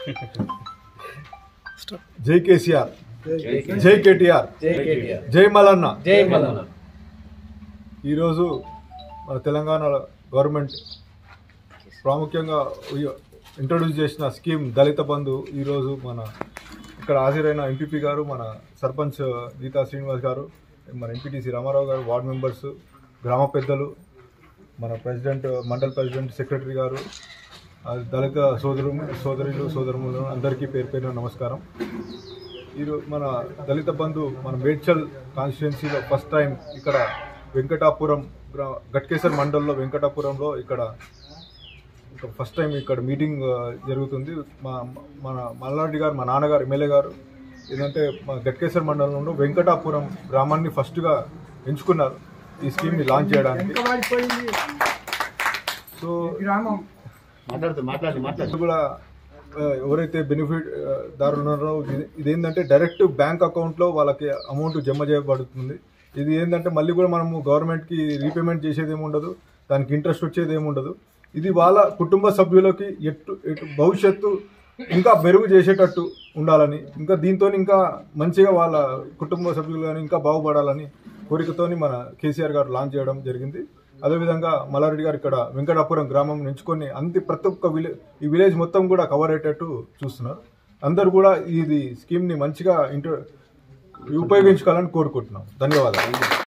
జై కేసీఆర్ జై కేటీఆర్ జై కేటీఆర్ జై మలన్న జై మల్లన్న ఈరోజు మన తెలంగాణ గవర్నమెంట్ ప్రాముఖ్యంగా ఇంట్రొడ్యూస్ చేసిన స్కీమ్ దళిత బంధు ఈరోజు మన ఇక్కడ హాజరైన ఎంపీపీ గారు మన సర్పంచ్ గీతా శ్రీనివాస్ గారు మన ఎంపీటీసీ రామారావు గారు వార్డు మెంబర్స్ గ్రామ పెద్దలు మన ప్రెసిడెంట్ మండల్ ప్రెసిడెంట్ సెక్రటరీ గారు ఆ దళిత సోదరు సోదరులు సోదరులు అందరికీ పేరు పేరున నమస్కారం ఈరోజు మన దళిత బంధు మన మేడ్చల్ కాన్స్టిట్యున్సీలో ఫస్ట్ టైం ఇక్కడ వెంకటాపురం గ్రా గట్కేసర్ మండల్లో వెంకటాపురంలో ఇక్కడ ఇక్కడ ఫస్ట్ టైం ఇక్కడ మీటింగ్ ఆ, జరుగుతుంది మా మన మల్లారెడ్డి గారు మా నాన్నగారు ఎమ్మెల్యే గారు ఏంటంటే మా గట్కేసర్ మండలంలో వెంకటాపురం గ్రామాన్ని ఫస్ట్గా ఎంచుకున్నారు ఈ స్కీమ్ని లాంచ్ చేయడానికి సో మాట్లాడుతూ మాట్లాడి మాట్లాడు ఇది కూడా ఆ, ఎవరైతే బెనిఫిట్ ఆ, దారులు ఉన్నారో ఇది- ఇదేంటంటే డైరెక్ట్ బ్యాంక్ అకౌంట్లో వాళ్ళకి అమౌంట్ జమ చేయబడుతుంది ఇది ఏంటంటే మళ్ళీ కూడా మనము గవర్నమెంట్కి రీపేమెంట్ చేసేది ఏమి ఉండదు దానికి ఇంట్రెస్ట్ వచ్చేది ఏమి ఉండదు ఇది వాళ్ళ కుటుంబ సభ్యులకి ఎట్టు ఎటు భవిష్యత్తు ఇంకా మెరుగు చేసేటట్టు ఉండాలని ఇంకా దీంతో ఇంకా మంచిగా వాళ్ళ కుటుంబ సభ్యులు కానీ ఇంకా బాగుపడాలని కోరికతోని మన కేసీఆర్ గారు లాంచ్ చేయడం జరిగింది అదేవిధంగా మల్లారెడ్డి గారు ఇక్కడ వెంకటాపురం గ్రామం ఎంచుకొని అంతే ప్రతి ఒక్క విలేజ్ ఈ విలేజ్ మొత్తం కూడా కవర్ అయ్యేటట్టు చూస్తున్నారు అందరూ కూడా ఇది స్కీమ్ని మంచిగా ఇంటర్ ఉపయోగించుకోవాలని కోరుకుంటున్నాం ధన్యవాదాలు